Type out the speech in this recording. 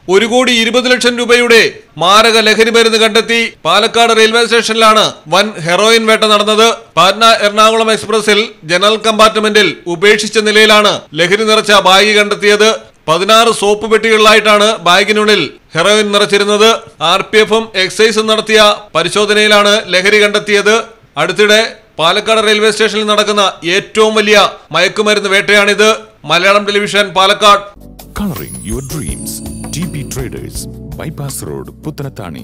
ഒരു കോടി ഇരുപത് ലക്ഷം രൂപയുടെ മാരക ലഹരി മരുന്ന് കണ്ടെത്തി പാലക്കാട് റെയിൽവേ സ്റ്റേഷനിലാണ് വൻ ഹെറോയിൻ വേട്ട നടന്നത് പാറ്റ്ന എറണാകുളം എക്സ്പ്രസിൽ ജനറൽ കമ്പാർട്ട്മെന്റിൽ ഉപേക്ഷിച്ച നിലയിലാണ് ലഹരി നിറച്ച ബാഗ് കണ്ടെത്തിയത് പതിനാറ് സോപ്പ് പെട്ടികളിലായിട്ടാണ് ബാഗിനുള്ളിൽ ഹെറോയിൻ നിറച്ചിരുന്നത് ആർ പി എഫും എക്സൈസും നടത്തിയ പരിശോധനയിലാണ് ലഹരി കണ്ടെത്തിയത് അടുത്തിടെ പാലക്കാട് റെയിൽവേ സ്റ്റേഷനിൽ നടക്കുന്ന ഏറ്റവും വലിയ മയക്കുമരുന്ന് വേട്ടയാണിത് Malayalam television Palakkad Coloring your dreams. TP Traders, Bypass Road, Puttanatani.